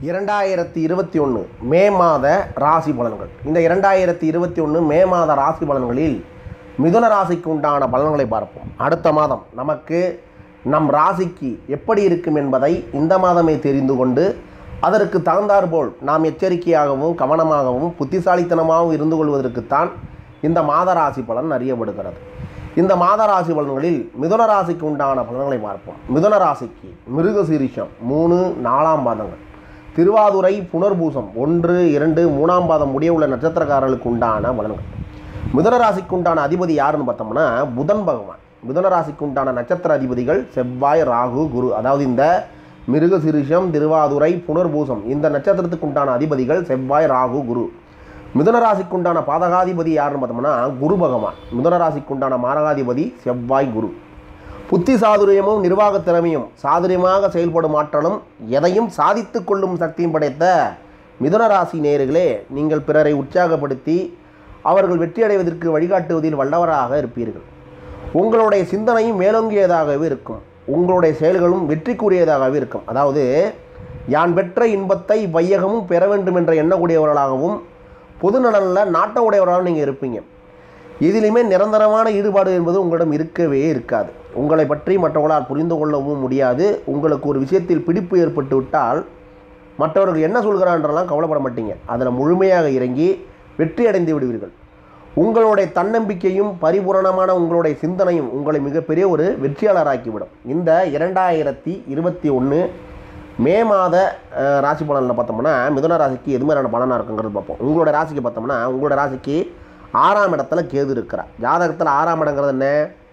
இரண்டாயிரத்தி இருபத்தி ஒன்று மே மாத ராசி பலன்கள் இந்த இரண்டாயிரத்தி இருபத்தி ஒன்று மே மாத ராசி பலன்களில் மிதுன ராசிக்கு உண்டான பலன்களை பார்ப்போம் அடுத்த மாதம் நமக்கு நம் ராசிக்கு எப்படி இருக்கும் என்பதை இந்த மாதமே தெரிந்து கொண்டு அதற்கு தகுந்தாற்போல் நாம் எச்சரிக்கையாகவும் கவனமாகவும் புத்திசாலித்தனமாகவும் இருந்து கொள்வதற்குத்தான் இந்த மாத ராசி பலன் அறியப்படுகிறது இந்த மாத ராசி பலன்களில் மிதுன ராசிக்கு உண்டான பலன்களை பார்ப்போம் மிதுன ராசிக்கு மிருகசீரிஷம் மூணு நாலாம் பாதங்கள் திருவாதுரை புனர்பூசம் ஒன்று இரண்டு மூணாம் பாதம் முடிய உள்ள நட்சத்திரக்காரர்களுக்கு உண்டான பலன்கள் மிதுன ராசிக்கு உண்டான அதிபதி யாருன்னு பார்த்தோம்னா புதன் பகவான் மிதுன ராசிக்கு உண்டான நட்சத்திர அதிபதிகள் செவ்வாய் ராகு குரு அதாவது இந்த மிருகசிரிஷம் திருவாதுரை புனர்பூசம் இந்த நட்சத்திரத்துக்கு உண்டான அதிபதிகள் செவ்வாய் ராகு குரு மிதுன ராசிக்கு உண்டான பாதகாதிபதி யாருன்னு பார்த்தோம்னா குரு பகவான் மிதுன ராசிக்கு உண்டான மாரகாதிபதி செவ்வாய் குரு புத்தி சாதுரியமும் நிர்வாக திறமையும் சாதுரியமாக செயல்படும் ஆற்றலும் எதையும் சாதித்து கொள்ளும் சக்தியும் படைத்த மிதுன ராசி நேயர்களே நீங்கள் பிறரை உற்சாகப்படுத்தி அவர்கள் வெற்றியடைவதற்கு வழிகாட்டுவதில் வல்லவராக இருப்பீர்கள் உங்களுடைய சிந்தனையும் மேலோங்கியதாகவே இருக்கும் உங்களுடைய செயல்களும் வெற்றிக்குரியதாகவே இருக்கும் அதாவது யான் பெற்ற இன்பத்தை வையகமும் பெற வேண்டும் என்ற எண்ணக்கூடியவர்களாகவும் பொது நலனில் நாட்ட உடையவராகவும் நீங்கள் இருப்பீங்க இதிலுமே நிரந்தரமான ஈடுபாடு என்பது உங்களிடம் இருக்கவே இருக்காது உங்களை பற்றி மற்றவர்களால் புரிந்து கொள்ளவும் முடியாது உங்களுக்கு ஒரு விஷயத்தில் பிடிப்பு ஏற்பட்டு விட்டால் மற்றவர்கள் என்ன சொல்கிறான்றலாம் கவலைப்பட மாட்டீங்க அதில் முழுமையாக இறங்கி வெற்றி அடைந்து விடுவீர்கள் உங்களுடைய தன்னம்பிக்கையும் பரிபூரணமான உங்களுடைய சிந்தனையும் உங்களை மிகப்பெரிய ஒரு வெற்றியாளராக்கிவிடும் இந்த இரண்டாயிரத்தி இருபத்தி ஒன்று மே மாத அஹ், ராசி பலனில் பார்த்தோம்னா மிதுன ராசிக்கு எது மாதிரியான பலனாக இருக்குங்கிறது பார்ப்போம் உங்களோட ராசிக்கு பார்த்தோம்னா உங்களோட ராசிக்கு ஆறாம் இடத்துல கேது இருக்கிறார் ஜாதகத்தில் ஆறாம் இடங்கிறது என்ன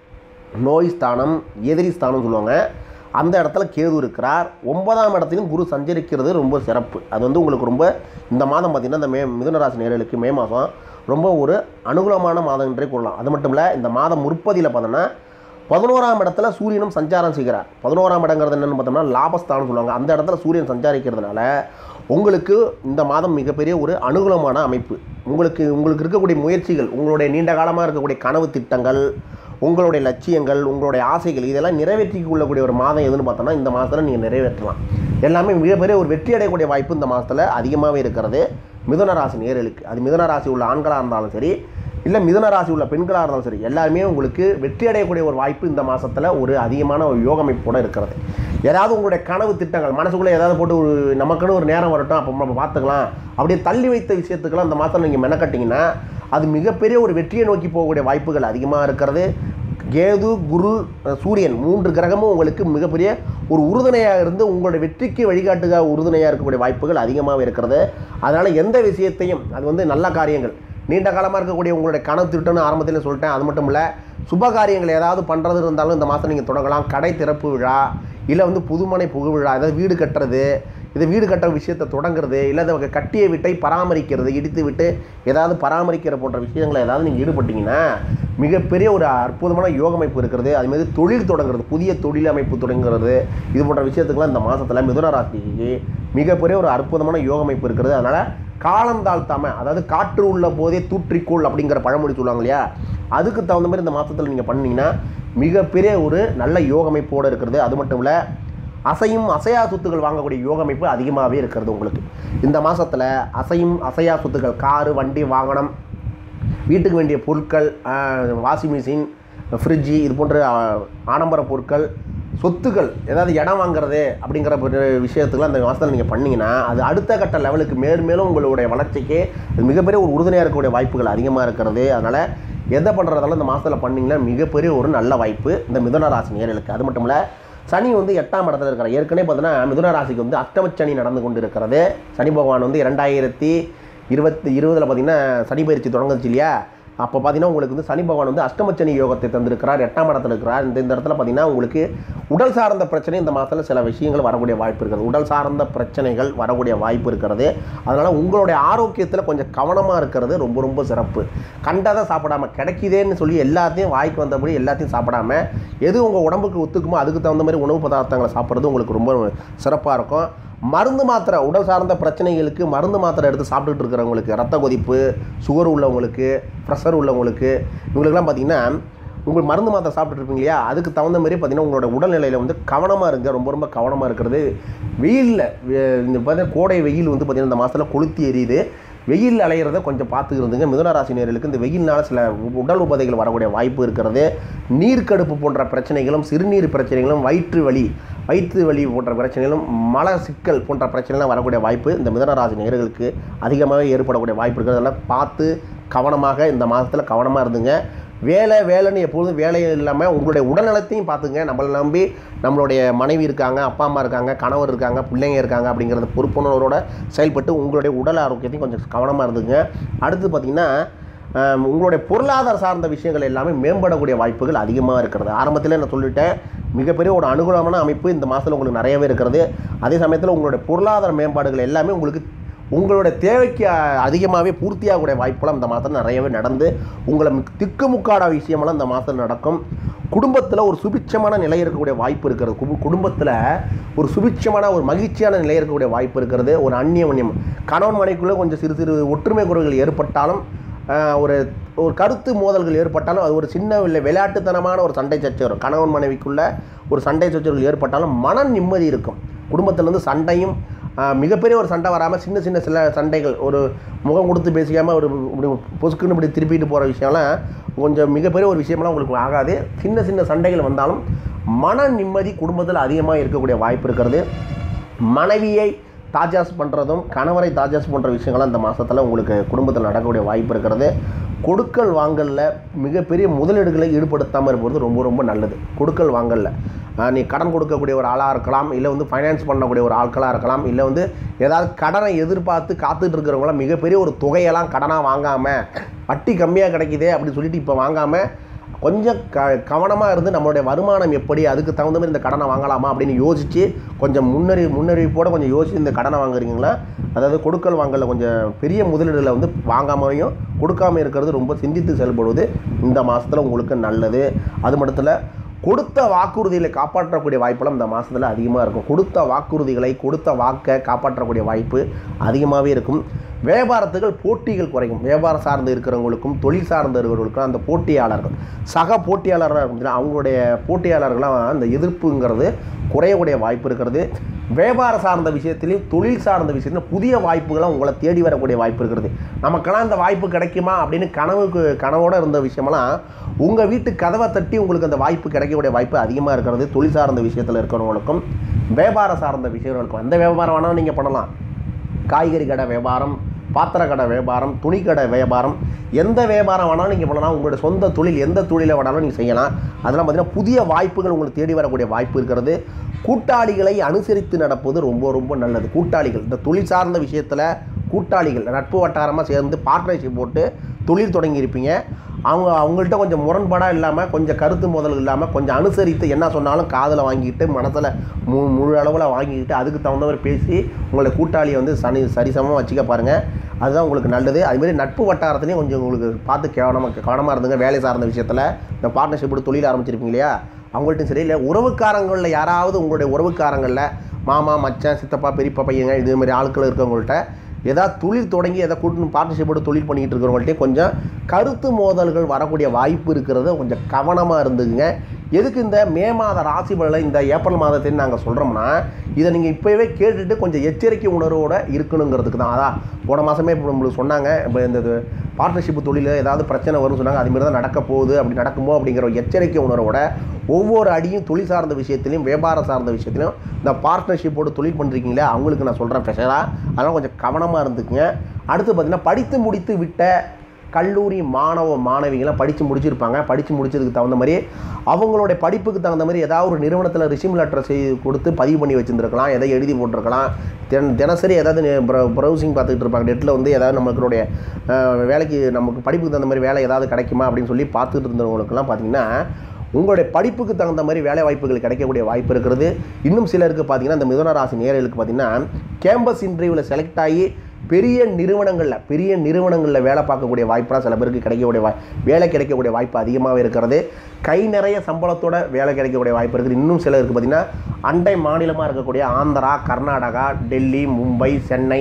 நோய் ஸ்தானம் எதிரி ஸ்தானம் சொல்லுவாங்க அந்த இடத்துல கேது இருக்கிறார் ஒன்பதாம் இடத்திலும் குரு சஞ்சரிக்கிறது ரொம்ப சிறப்பு அது வந்து உங்களுக்கு ரொம்ப இந்த மாதம் பார்த்திங்கன்னா இந்த மே மிதுனராசி நேர்களுக்கு மே மாதம் ரொம்ப ஒரு அனுகூலமான மாதம் என்றே கூறலாம் அது மட்டும் இல்லை இந்த மாதம் முற்பதியில் பார்த்தோன்னா பதினோராம் இடத்துல சூரியனும் சஞ்சாரம் செய்கிறார் பதினோராம் இடங்கிறது என்னென்னு பார்த்தோம்னா லாபஸ்தானம் சொல்லுவாங்க அந்த இடத்துல சூரியன் சஞ்சாரிக்கிறதுனால உங்களுக்கு இந்த மாதம் மிகப்பெரிய ஒரு அனுகூலமான அமைப்பு உங்களுக்கு உங்களுக்கு இருக்கக்கூடிய முயற்சிகள் உங்களுடைய நீண்ட காலமாக இருக்கக்கூடிய கனவு திட்டங்கள் உங்களுடைய லட்சியங்கள் உங்களுடைய ஆசைகள் இதெல்லாம் நிறைவேற்றிக் கொள்ளக்கூடிய ஒரு மாதம் எதுன்னு பார்த்தோம்னா இந்த மாதத்தில் நீங்கள் நிறைவேற்றலாம் எல்லாமே மிகப்பெரிய ஒரு வெற்றி அடையக்கூடிய வாய்ப்பு இந்த மாதத்தில் அதிகமாகவே இருக்கிறது மிதுன ராசி நேர்களுக்கு அது மிதுன ராசி உள்ள ஆண்களாக இருந்தாலும் சரி இல்லை மிதுன ராசி உள்ள பெண்களாக இருந்தாலும் சரி எல்லாருமே உங்களுக்கு வெற்றி அடையக்கூடிய ஒரு வாய்ப்பு இந்த மாதத்தில் ஒரு அதிகமான ஒரு யோகமைப்போட இருக்கிறது ஏதாவது உங்களுடைய கனவு திட்டங்கள் மனசுக்குள்ளே ஏதாவது போட்டு ஒரு நமக்குன்னு ஒரு நேரம் வரட்டும் அப்போ நம்ம பார்த்துக்கலாம் அப்படியே தள்ளி வைத்த விஷயத்துக்கெல்லாம் இந்த மாதம் நீங்கள் மெனக்கட்டிங்கன்னா அது மிகப்பெரிய ஒரு வெற்றியை நோக்கி போகக்கூடிய வாய்ப்புகள் அதிகமாக இருக்கிறது கேது குரு அஹ், சூரியன் மூன்று கிரகமும் உங்களுக்கு மிகப்பெரிய ஒரு உறுதுணையாக இருந்து உங்களுடைய வெற்றிக்கு வழிகாட்டுக உறுதுணையாக இருக்கக்கூடிய வாய்ப்புகள் அதிகமாக இருக்கிறது அதனால் எந்த விஷயத்தையும் அது வந்து நல்ல காரியங்கள் நீண்ட காலமாக இருக்கக்கூடிய உங்களுடைய கனவு திட்டம்னு ஆரம்பத்தில் சொல்லிட்டேன் அது மட்டும் இல்லை சுப காரியங்கள் ஏதாவது பண்ணுறது இருந்தாலும் இந்த மாதம் நீங்கள் தொடங்கலாம் கடை திறப்பு விழா இல்லை வந்து புதுமனை புகு விழா ஏதாவது வீடு கட்டுறது இது வீடு கட்டுற விஷயத்தை தொடங்குறது இல்லை அதை கட்டிய வீட்டை பராமரிக்கிறது இடித்து விட்டு ஏதாவது பராமரிக்கிற போன்ற விஷயங்களை ஏதாவது நீங்கள் ஈடுபட்டீங்கன்னா மிகப்பெரிய ஒரு அற்புதமான யோகமைப்பு இருக்கிறது அதுமாரி தொழில் தொடங்குறது புதிய தொழில் அமைப்பு தொடங்குறது இது போன்ற விஷயத்துக்கெல்லாம் இந்த மாதத்தில் மிதுன ராசிக்கு மிகப்பெரிய ஒரு அற்புதமான யோகமைப்பு இருக்கிறது அதனால் காலம் தாழ்த்தாமல் அதாவது காற்று உள்ள போதே தூற்றிக்கோள் அப்படிங்கிற பழமொழி சொல்லுவாங்க இல்லையா அதுக்கு தகுந்த மாதிரி இந்த மாதத்தில் நீங்கள் பண்ணீங்கன்னா மிகப்பெரிய ஒரு நல்ல யோகமைப்போடு இருக்கிறது அது மட்டும் இல்லை அசையும் அசையா சொத்துக்கள் வாங்கக்கூடிய யோகமைப்பு அதிகமாகவே இருக்கிறது உங்களுக்கு இந்த மாதத்தில் அசையும் அசையா சொத்துக்கள் காரு வண்டி வாகனம் வீட்டுக்கு வேண்டிய பொருட்கள் வாஷிங் மிஷின் ஃப்ரிட்ஜு இது போன்ற ஆஹ், ஆடம்பர பொருட்கள் சொத்துக்கள் ஏதாவது இடம் வாங்குறது அப்படிங்கிற ஒரு விஷயத்துக்குலாம் அந்த மாதத்தில் நீங்கள் பண்ணீங்கன்னா அது அடுத்த கட்ட லெவலுக்கு மேலும் மேலும் உங்களுடைய வளர்ச்சிக்கு அது மிகப்பெரிய ஒரு உறுதுணையாக இருக்கக்கூடிய வாய்ப்புகள் அதிகமாக இருக்கிறது அதனால் எதை பண்ணுறதால இந்த மாதத்தில் பண்ணிங்கன்னா மிகப்பெரிய ஒரு நல்ல வாய்ப்பு இந்த மிதுன ராசி நேர்களுக்கு அது மட்டும் இல்லை சனி வந்து எட்டாம் இடத்துல இருக்கிறார் ஏற்கனவே பார்த்தீங்கன்னா மிதுன ராசிக்கு வந்து அஷ்டமச்சனி நடந்து கொண்டு இருக்கிறது சனி பகவான் வந்து இரண்டாயிரத்தி இருபத்தி இருபதில் பார்த்தீங்கன்னா சனி பயிற்சி தொடங்குச்சு இல்லையா அப்போ பார்த்தீங்கன்னா உங்களுக்கு வந்து சனி பகவான் வந்து அஷ்டமச்சனி யோகத்தை தந்திருக்கிறார் எட்டாம் இடத்துல இருக்கிறார் இந்த இந்த இடத்துல பார்த்தீங்கன்னா உங்களுக்கு உடல் சார்ந்த பிரச்சனை இந்த மாதத்தில் சில விஷயங்கள் வரக்கூடிய வாய்ப்பு இருக்கிறது உடல் சார்ந்த பிரச்சனைகள் வரக்கூடிய வாய்ப்பு இருக்கிறது அதனால் உங்களுடைய ஆரோக்கியத்தில் கொஞ்சம் கவனமாக இருக்கிறது ரொம்ப ரொம்ப சிறப்பு கண்டதை சாப்பிடாம கிடைக்குதேன்னு சொல்லி எல்லாத்தையும் வாய்க்கு வந்தபடி எல்லாத்தையும் சாப்பிடாம எது உங்கள் உடம்புக்கு ஒத்துக்குமோ அதுக்கு தகுந்த மாதிரி உணவு பதார்த்தங்களை சாப்பிட்றது உங்களுக்கு ரொம்ப சிறப்பாக இருக்கும் மருந்து மாத்திரை உடல் சார்ந்த பிரச்சனைகளுக்கு மருந்து மாத்திரை எடுத்து சாப்பிட்டுட்டு இருக்கிறவங்களுக்கு ரத்த கொதிப்பு சுகர் உள்ளவங்களுக்கு ப்ரெஷர் உள்ளவங்களுக்கு இவங்களுக்குலாம் பார்த்தீங்கன்னா உங்களுக்கு மருந்து மாத்திரை சாப்பிட்டுட்டு இருப்பீங்க இல்லையா அதுக்கு தகுந்த மாதிரி பார்த்தீங்கன்னா உங்களோட உடல்நிலையில் வந்து கவனமாக இருங்க ரொம்ப ரொம்ப கவனமாக இருக்கிறது வெயிலில் இந்த பார்த்தீங்கன்னா கோடை வெயில் வந்து பார்த்தீங்கன்னா இந்த மாதத்தில் கொளுத்தி எரியுது வெயில் அலையிறத கொஞ்சம் பார்த்துக்கிறதுங்க மிதுன ராசினியர்களுக்கு இந்த வெயில்னால சில உடல் உபாதைகள் வரக்கூடிய வாய்ப்பு இருக்கிறது நீர்க்கடுப்பு போன்ற பிரச்சனைகளும் சிறுநீர் பிரச்சனைகளும் வயிற்று வலி வயிற்று வலி போன்ற பிரச்சனைகளும் மல சிக்கல் போன்ற பிரச்சனைலாம் வரக்கூடிய வாய்ப்பு இந்த மிதுன ராசி நேயர்களுக்கு அதிகமாகவே ஏற்படக்கூடிய வாய்ப்பு இருக்கிறது அதெல்லாம் பார்த்து கவனமாக இந்த மாதத்தில் கவனமாக இருந்துங்க வேலை வேலைன்னு எப்பொழுதும் வேலை இல்லாமல் உங்களுடைய உடல்நலத்தையும் பார்த்துங்க நம்மளை நம்பி நம்மளுடைய மனைவி இருக்காங்க அப்பா அம்மா இருக்காங்க கணவர் இருக்காங்க பிள்ளைங்க இருக்காங்க அப்படிங்கிறத பொறுப்புணர்வோட செயல்பட்டு உங்களுடைய உடல் ஆரோக்கியத்தையும் கொஞ்சம் கவனமாக இருந்துங்க அடுத்து பார்த்திங்கன்னா ஆம், உங்களுடைய பொருளாதார சார்ந்த விஷயங்கள் எல்லாமே மேம்படக்கூடிய வாய்ப்புகள் அதிகமாக இருக்கிறது ஆரம்பத்தில் நான் சொல்லிட்டேன் மிகப்பெரிய ஒரு அனுகூலமான அமைப்பு இந்த மாதத்தில் உங்களுக்கு நிறையவே இருக்கிறது அதே சமயத்தில் உங்களுடைய பொருளாதார மேம்பாடுகள் எல்லாமே உங்களுக்கு உங்களுடைய தேவைக்கு அதிகமாகவே பூர்த்தியாகக்கூடிய வாய்ப்புலாம் இந்த மாதத்தில் நிறையவே நடந்து உங்களை மிக்- திக்குமுக்காட விஷயமெல்லாம் இந்த மாதத்தில் நடக்கும் குடும்பத்தில் ஒரு சுபிட்சமான நிலை இருக்கக்கூடிய வாய்ப்பு இருக்கிறது குடு- குடும்பத்தில் ஒரு சுபிட்சமான ஒரு மகிழ்ச்சியான நிலை இருக்கக்கூடிய வாய்ப்பு இருக்கிறது ஒரு அந்நியமன்யம் கணவன் மனைக்குள்ளே கொஞ்சம் சிறு சிறு ஒற்றுமை குறைகள் ஏற்பட்டாலும் ஆஹ், ஒரு ஒரு கருத்து மோதல்கள் ஏற்பட்டாலும் அது ஒரு சின்ன இல்லை விளையாட்டுத்தனமான ஒரு சண்டை சர்ச்சை வரும் கணவன் மனைவிக்குள்ள ஒரு சண்டை சர்ச்சைகள் ஏற்பட்டாலும் மன நிம்மதி இருக்கும் குடும்பத்திலேருந்து சண்டையும் ஆஹ், மிகப்பெரிய ஒரு சண்டை வராமல் சின்ன சின்ன சில சண்டைகள் ஒரு முகம் கொடுத்து பேசிக்காமல் ஒரு இப்படி பொசுக்குன்னு இப்படி திருப்பிட்டு போகிற விஷயம்லாம் கொஞ்சம் மிகப்பெரிய ஒரு விஷயமெல்லாம் உங்களுக்கு ஆகாது சின்ன சின்ன சண்டைகள் வந்தாலும் மன நிம்மதி குடும்பத்தில் அதிகமாக இருக்கக்கூடிய வாய்ப்பு இருக்கிறது மனைவியை தாஜாஸ் பண்ணுறதும் கணவரை தாஜாஸ் பண்ணுற விஷயங்கள்லாம் இந்த மாதத்தில் உங்களுக்கு குடும்பத்தில் நடக்கக்கூடிய வாய்ப்பு இருக்கிறது கொடுக்கல் வாங்கலில் மிகப்பெரிய முதலீடுகளை ஈடுபடுத்தாமல் இருப்பது ரொம்ப ரொம்ப நல்லது கொடுக்கல் வாங்கலில் ஆஹ் நீ கடன் கொடுக்கக்கூடிய ஒரு ஆளாக இருக்கலாம் இல்லை வந்து ஃபைனான்ஸ் பண்ணக்கூடிய ஒரு ஆட்களாக இருக்கலாம் இல்லை வந்து ஏதாவது கடனை எதிர்பார்த்து காத்துட்டு இருக்கிறவங்களாம் மிகப்பெரிய ஒரு தொகையெல்லாம் கடனாக வாங்காமல் வட்டி கம்மியாக கிடைக்குதே அப்படின்னு சொல்லிட்டு இப்போ வாங்காமல் கொஞ்சம் க கவனமாக இருந்து நம்மளுடைய வருமானம் எப்படி அதுக்கு தகுந்த மாதிரி இந்த கடனை வாங்கலாமா அப்படின்னு யோசித்து கொஞ்சம் முன்னறி முன்னறிவிப்போடு கொஞ்சம் யோசித்து இந்த கடனை வாங்குறீங்களா அதாவது கொடுக்கல் வாங்கல கொஞ்சம் பெரிய முதலீடுகளை வந்து வாங்காமையும் கொடுக்காம இருக்கிறது ரொம்ப சிந்தித்து செயல்படுவது இந்த மாதத்தில் உங்களுக்கு நல்லது அது மட்டும் இல்லை கொடுத்த வாக்குறுதிகளை காப்பாற்றக்கூடிய வாய்ப்பெல்லாம் இந்த மாதத்தில் அதிகமாக இருக்கும் கொடுத்த வாக்குறுதிகளை கொடுத்த வாக்கை காப்பாற்றக்கூடிய வாய்ப்பு அதிகமாகவே இருக்கும் வியாபாரத்துகள் போட்டிகள் குறையும் வியாபாரம் சார்ந்து இருக்கிறவங்களுக்கும் தொழில் சார்ந்து இருக்கிறவங்களுக்கும் அந்த போட்டியாளர்கள் சக போட்டியாளராக இருக்கும் அவங்களுடைய போட்டியாளர்களாம் அந்த எதிர்ப்புங்கிறது குறையக்கூடிய வாய்ப்பு இருக்கிறது வியாபார சார்ந்த விஷயத்திலையும் தொழில் சார்ந்த விஷயத்திலும் புதிய வாய்ப்புகளாக உங்களை தேடி வரக்கூடிய வாய்ப்பு இருக்கிறது நமக்கெல்லாம் இந்த வாய்ப்பு கிடைக்குமா அப்படின்னு கனவுக்கு கனவோட இருந்த விஷயமெல்லாம் உங்கள் வீட்டு கதவை தட்டி உங்களுக்கு அந்த வாய்ப்பு கிடைக்கக்கூடிய வாய்ப்பு அதிகமாக இருக்கிறது தொழில் சார்ந்த விஷயத்தில் இருக்கிறவங்களுக்கும் வியாபார சார்ந்த விஷயங்களுக்கும் எந்த வியாபாரம் வேணாலும் நீங்கள் பண்ணலாம் காய்கறி கடை வியாபாரம் பாத்திர கடை வியாபாரம் துணி கடை வியாபாரம் எந்த வியாபாரம் வேணாலும் நீங்கள் பண்ணலாம் உங்களுடைய சொந்த தொழில் எந்த தொழிலை வேணாலும் நீங்கள் செய்யலாம் அதெல்லாம் பார்த்தீங்கன்னா புதிய வாய்ப்புகள் உங்களுக்கு தேடி வரக்கூடிய வாய்ப்பு இருக்கிறது கூட்டாளிகளை அனுசரித்து நடப்பது ரொம்ப ரொம்ப நல்லது கூட்டாளிகள் இந்த தொழில் சார்ந்த விஷயத்தில் கூட்டாளிகள் நட்பு வட்டாரமாக சேர்ந்து பார்ட்னர்ஷிப் போட்டு தொழில் தொடங்கியிருப்பீங்க அவங்க அவங்கள்ட்ட கொஞ்சம் முரண்பாடாக இல்லாமல் கொஞ்சம் கருத்து மோதல் இல்லாமல் கொஞ்சம் அனுசரித்து என்ன சொன்னாலும் காதில் வாங்கிட்டு மனசில் மு முழு அளவில் வாங்கிக்கிட்டு அதுக்கு தகுந்த மாதிரி பேசி உங்களை கூட்டாளியை வந்து சனி சரிசமமாக வச்சுக்க பாருங்கள் அதுதான் உங்களுக்கு நல்லது அதுமாரி நட்பு வட்டாரத்துலேயும் கொஞ்சம் உங்களுக்கு பார்த்து கவனமாக கவனமாக இருந்துங்க வேலை சார்ந்த விஷயத்தில் இந்த பார்ட்னர்ஷிப் தொழில் ஆரம்பிச்சிருப்பீங்க இல்லையா அவங்கள்ட்டையும் சரி இல்லை உறவுக்காரங்களில் யாராவது உங்களுடைய உறவுக்காரங்களில் மாமா மச்சான் சித்தப்பா பெரியப்பா பையங்க இது மாதிரி ஆட்கள் இருக்கவங்கள்ட்ட ஏதாவது தொழில் தொடங்கி எதை கூட்டு பார்ட்னர்ஷிப்போட தொழில் பண்ணிக்கிட்டு இருக்கிறவங்கள்ட்டையும் கொஞ்சம் கருத்து மோதல்கள் வரக்கூடிய வாய்ப்பு இருக்கிறத கொஞ்சம் கவனமாக இருந்துங்க எதுக்கு இந்த மே மாத ராசி பலனை இந்த ஏப்ரல் மாதத்தையும் நாங்கள் சொல்கிறோம்னா இதை நீங்கள் இப்போவே கேட்டுட்டு கொஞ்சம் எச்சரிக்கை உணர்வோடு இருக்கணுங்கிறதுக்கு தான் அதான் போன மாதமே இப்போ நம்மளுக்கு சொன்னாங்க இப்போ இந்த பார்ட்னர்ஷிப் தொழில் ஏதாவது பிரச்சனை வரும்னு சொன்னாங்க அதுமாரி தான் நடக்க போகுது அப்படி நடக்குமோ அப்படிங்கிற ஒரு எச்சரிக்கை உணர்வோட ஒவ்வொரு அடியும் தொழில் சார்ந்த விஷயத்திலையும் வியாபாரம் சார்ந்த விஷயத்திலையும் இந்த பார்ட்னர்ஷிப்போடு தொழில் பண்ணுறீங்களே அவங்களுக்கு நான் சொல்கிறேன் ஸ்பெஷலாக அதெல்லாம் கொஞ்சம் கவனமாக இருந்துக்குங்க அடுத்து பார்த்தீங்கன்னா படித்து முடித்து விட்ட கல்லூரி மாணவ மாணவிகளாம் படித்து முடிச்சிருப்பாங்க படித்து முடிச்சதுக்கு தகுந்த மாதிரி அவங்களுடைய படிப்புக்கு தகுந்த மாதிரி ஏதாவது ஒரு நிறுவனத்தில் ரிசிம் லெட்டர் செய்து கொடுத்து பதிவு பண்ணி வச்சுருந்துருக்கலாம் எதை எழுதி போட்டிருக்கலாம் தின தினசரி ஏதாவது ப்ரௌசிங் பார்த்துக்கிட்டு இருப்பாங்க நெட்டில் வந்து ஏதாவது நம்மளுடைய அஹ், வேலைக்கு நமக்கு படிப்புக்கு தகுந்த மாதிரி வேலை ஏதாவது கிடைக்குமா அப்படின்னு சொல்லி பார்த்துட்டு இருந்தவங்களுக்குலாம் பார்த்தீங்கன்னா உங்களுடைய படிப்புக்கு தகுந்த மாதிரி வேலை வாய்ப்புகள் கிடைக்கக்கூடிய வாய்ப்பு இருக்கிறது இன்னும் சிலருக்கு பார்த்தீங்கன்னா இந்த மிதுன ராசி நேயர்களுக்கு பார்த்தீங்கன்னா கேம்பஸ் இன்டர்வியூவில் செலக்ட் ஆகி பெரிய நிறுவனங்களில் பெரிய நிறுவனங்களில் வேலை பார்க்கக்கூடிய வாய்ப்பெல்லாம் சில பேருக்கு கிடைக்கக்கூடிய வாய் வேலை கிடைக்கக்கூடிய வாய்ப்பு அதிகமாகவே இருக்கிறது கை நிறைய சம்பளத்தோட வேலை கிடைக்கக்கூடிய வாய்ப்பு இருக்குது இன்னும் சிலருக்கு பார்த்தீங்கன்னா அண்டை மாநிலமாக இருக்கக்கூடிய ஆந்திரா கர்நாடகா டெல்லி மும்பை சென்னை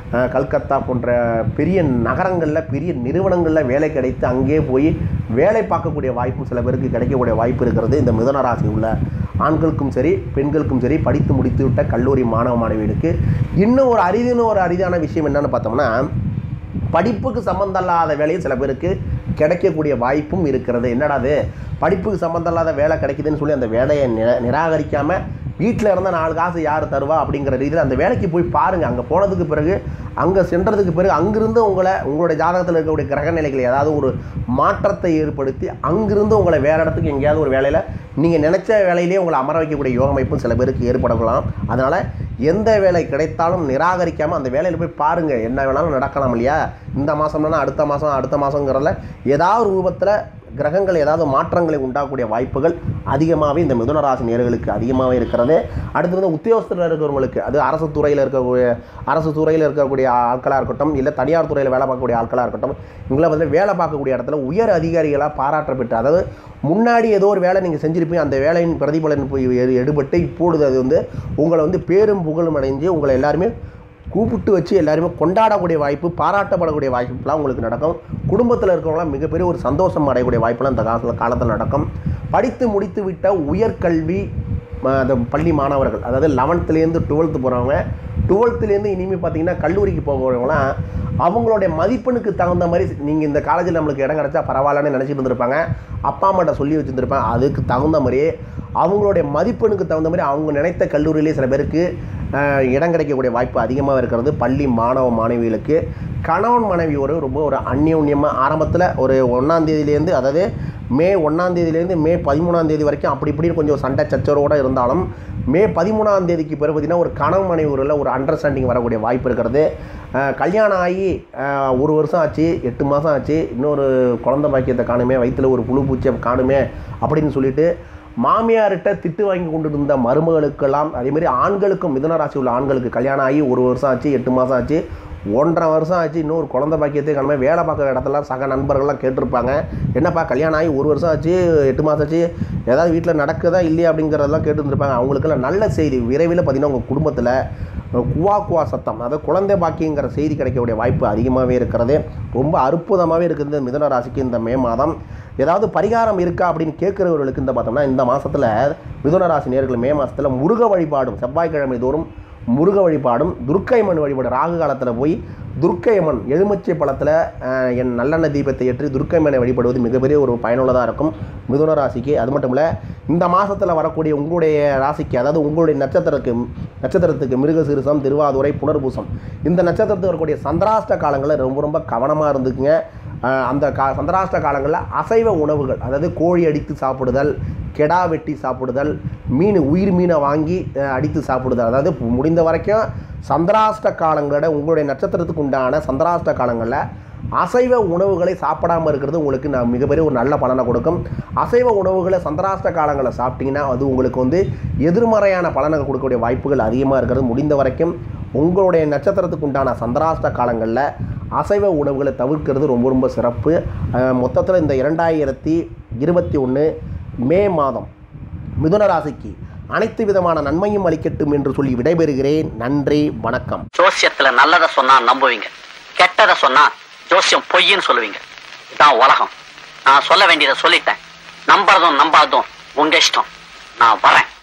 அஹ், கல்கத்தா போன்ற பெரிய நகரங்களில் பெரிய நிறுவனங்களில் வேலை கிடைத்து அங்கேயே போய் வேலை பார்க்கக்கூடிய வாய்ப்பும் சில பேருக்கு கிடைக்கக்கூடிய வாய்ப்பு இருக்கிறது இந்த மிதுன ராசி உள்ள ஆண்களுக்கும் சரி பெண்களுக்கும் சரி படித்து முடித்து விட்ட கல்லூரி மாணவ மாணவிகளுக்கு இன்னும் ஒரு அரிதின ஒரு அரிதான விஷயம் என்னன்னு பார்த்தோம்னா படிப்புக்கு சம்மந்தம் இல்லாத வேலையும் சில பேருக்கு கிடைக்கக்கூடிய வாய்ப்பும் இருக்கிறது என்னடா அது படிப்புக்கு சம்மந்தம் இல்லாத வேலை கிடைக்குதுன்னு சொல்லி அந்த வேலையை நிரா நிராகரிக்காமல் வீட்டில் இருந்தால் நாலு காசு யார் தருவா அப்படிங்கிற ரீதியில் அந்த வேலைக்கு போய் பாருங்கள் அங்கே போனதுக்கு பிறகு அங்கே சென்றதுக்கு பிறகு அங்கிருந்து உங்களை உங்களுடைய ஜாதகத்தில் இருக்கக்கூடிய கிரக நிலைகள் ஏதாவது ஒரு மாற்றத்தை ஏற்படுத்தி அங்கிருந்து உங்களை வேறு இடத்துக்கு எங்கேயாவது ஒரு வேலையில் நீங்கள் நினச்ச வேலையிலேயே உங்களை அமர வைக்கக்கூடிய யோக அமைப்பும் சில பேருக்கு ஏற்படலாம் அதனால் எந்த வேலை கிடைத்தாலும் நிராகரிக்காமல் அந்த வேலையில் போய் பாருங்கள் என்ன வேணாலும் நடக்கலாம் இல்லையா இந்த மாதம்னா அடுத்த மாதம் அடுத்த மாதங்கிறதுல ஏதாவது ஒரு ரூபத்தில் கிரகங்கள் ஏதாவது மாற்றங்களை உண்டாக்கக்கூடிய வாய்ப்புகள் அதிகமாகவே இந்த மிதுன ராசி நேர்களுக்கு அதிகமாகவே இருக்கிறது அடுத்து வந்து உத்தியோகத்தில் இருக்கிறவங்களுக்கு அது அரசு துறையில் இருக்கக்கூடிய அரசு துறையில் இருக்கக்கூடிய ஆட்களாக இருக்கட்டும் இல்லை தனியார் துறையில் வேலை பார்க்கக்கூடிய ஆட்களாக இருக்கட்டும் இவங்கள வந்து வேலை பார்க்கக்கூடிய இடத்துல உயர் அதிகாரிகளாக பாராட்ட பெற்று அதாவது முன்னாடி ஏதோ ஒரு வேலை நீங்கள் செஞ்சிருப்பீங்க அந்த வேலையின் பிரதிபலன் போய் எடு- எடுபட்டு இப்பொழுது அது வந்து உங்களை வந்து பேரும் புகழும் அடைஞ்சு உங்களை எல்லாருமே கூப்பிட்டு வச்சு எல்லாருமே கொண்டாடக்கூடிய வாய்ப்பு பாராட்டப்படக்கூடிய வாய்ப்புலாம் உங்களுக்கு நடக்கும் குடும்பத்தில் இருக்கிறவங்களாம் மிகப்பெரிய ஒரு சந்தோஷம் அடையக்கூடிய வாய்ப்புலாம் இந்த காலத்தில் காலத்தில் நடக்கும் படித்து முடித்து விட்ட உயர்கல்வி ம, அந்த பள்ளி மாணவர்கள் அதாவது லெவன்த்துலேருந்து டுவெல்த்து போகிறவங்க டுவெல்த்துலேருந்து இனிமேல் பார்த்தீங்கன்னா கல்லூரிக்கு போகிறவங்களாம் அவங்களுடைய மதிப்பெண்ணுக்கு தகுந்த மாதிரி நீங்கள் இந்த காலேஜில் நம்மளுக்கு இடம் கிடச்சா பரவாயில்லன்னு நினச்சிட்டு இருந்திருப்பாங்க அப்பா அம்மாட்ட சொல்லி வச்சுருந்துருப்பாங்க அதுக்கு தகுந்த மாதிரியே அவங்களுடைய மதிப்பெண்ணுக்கு தகுந்த மாதிரி அவங்க நினைத்த கல்லூரியிலே சில பேருக்கு அஹ், இடம் கிடைக்கக்கூடிய வாய்ப்பு அதிகமாக இருக்கிறது பள்ளி மாணவ மாணவிகளுக்கு கணவன் மனைவி ஒரு ரொம்ப ஒரு அந்யோன்யமாக ஆரம்பத்தில் ஒரு ஒன்றாந்தேதியிலேருந்து அதாவது மே ஒன்றாந்தேதியிலேருந்து மே பதிமூணாம் தேதி வரைக்கும் அப்படி இப்படி கொஞ்சம் சண்டை சச்சரவோடு இருந்தாலும் மே பதிமூணாம் தேதிக்கு பிறகு பார்த்தீங்கன்னா ஒரு கணவன் மனைவி உறவில் ஒரு அண்டர்ஸ்டாண்டிங் வரக்கூடிய வாய்ப்பு இருக்கிறது அஹ், கல்யாணம் ஆகி அஹ், ஒரு வருஷம் ஆச்சு எட்டு மாதம் ஆச்சு இன்னொரு குழந்தை பாக்கியத்தை காணுமே வயிற்றில் ஒரு புழு பூச்சியை காணுமே அப்படின்னு சொல்லிட்டு மாமியார்கிட்ட திட்டு வாங்கி கொண்டு இருந்த மருமகளுக்கெல்லாம் அதேமாதிரி ஆண்களுக்கும் மிதுன ராசி உள்ள ஆண்களுக்கு கல்யாணம் ஆகி ஒரு வருஷம் ஆச்சு எட்டு மாதம் ஆச்சு ஒன்றரை வருஷம் ஆச்சு இன்னொரு குழந்தை பாக்கியத்தை காணுமே வேலை பார்க்குற இடத்துல சக நண்பர்கள்லாம் கேட்டிருப்பாங்க என்னப்பா கல்யாணம் ஆகி ஒரு வருஷம் ஆச்சு எட்டு மாதம் ஆச்சு ஏதாவது வீட்டில் நடக்குதா இல்லையா அப்படிங்கிறதெல்லாம் கேட்டுருந்துருப்பாங்க அவங்களுக்கெல்லாம் நல்ல செய்தி விரைவில் பார்த்தீங்கன்னா உங்கள் குடும்பத்தில் குவா குவா சத்தம் அதாவது குழந்தை பாக்கியங்கிற செய்தி கிடைக்கக்கூடிய வாய்ப்பு அதிகமாகவே இருக்கிறது ரொம்ப அற்புதமாகவே இருக்குது இந்த மிதுன ராசிக்கு இந்த மே மாதம் ஏதாவது பரிகாரம் இருக்கா அப்படின்னு கேட்குறவர்களுக்கு இந்த பார்த்தோம்னா இந்த மாதத்தில் மிதுன ராசி நேர்கள் மே மாதத்தில் முருக வழிபாடும் செவ்வாய்க்கிழமை தோறும் முருக வழிபாடும் துர்க்கையம்மன் வழிபாடு ராகு காலத்தில் போய் துர்க்கையம்மன் எலுமிச்சை பழத்தில் அஹ், என் நல்லெண்ணெய் தீபத்தை ஏற்றி துர்க்கையம்மனை வழிபடுவது மிகப்பெரிய ஒரு பயனுள்ளதாக இருக்கும் மிதுன ராசிக்கு அது மட்டும் இல்லை இந்த மாதத்தில் வரக்கூடிய உங்களுடைய ராசிக்கு அதாவது உங்களுடைய நட்சத்திரத்துக்கு நட்சத்திரத்துக்கு மிருகசீரிசம் திருவாதுரை புனர்பூசம் இந்த நட்சத்திரத்துக்கு வரக்கூடிய சந்திராஷ்ட காலங்களில் ரொம்ப ரொம்ப கவனமாக இருந்துக்குங்க அஹ், அந்த கா சந்திராஷ்ட காலங்களில் அசைவ உணவுகள் அதாவது கோழி அடித்து சாப்பிடுதல் கெடா வெட்டி சாப்பிடுதல் மீன் உயிர் மீனை வாங்கி அஹ், அடித்து சாப்பிடுதல் அதாவது முடிந்த வரைக்கும் சந்திராஷ்ட காலங்களோட உங்களுடைய நட்சத்திரத்துக்கு உண்டான சந்திராஷ்ட காலங்களில் அசைவ உணவுகளை சாப்பிடாம இருக்கிறது உங்களுக்கு நான் மிகப்பெரிய ஒரு நல்ல பலனை கொடுக்கும் அசைவ உணவுகளை சந்திராஷ்ட காலங்களில் சாப்பிட்டீங்கன்னா அது உங்களுக்கு வந்து எதிர்மறையான பலனை கொடுக்கக்கூடிய வாய்ப்புகள் அதிகமாக இருக்கிறது முடிந்த வரைக்கும் உங்களுடைய நட்சத்திரத்துக்கு உண்டான சந்திராஷ்ட காலங்களில் அசைவ உணவுகளை தவிர்க்கிறது ரொம்ப ரொம்ப சிறப்பு மொத்தத்தில் இந்த இரண்டாயிரத்தி இருபத்தி ஒன்று மே மாதம் மிதுன ராசிக்கு அனைத்து விதமான நன்மையும் அளிக்கட்டும் என்று சொல்லி விடைபெறுகிறேன் நன்றி வணக்கம் ஜோசியத்துல நல்லத சொன்னா நம்புவீங்க கெட்டத சொன்னா ஜோசியம் பொய்ன்னு சொல்லுவீங்க இதான் உலகம் நான் சொல்ல வேண்டியதை சொல்லிட்டேன் நம்புறதும் நம்பாததும் உங்க இஷ்டம் நான் வரேன்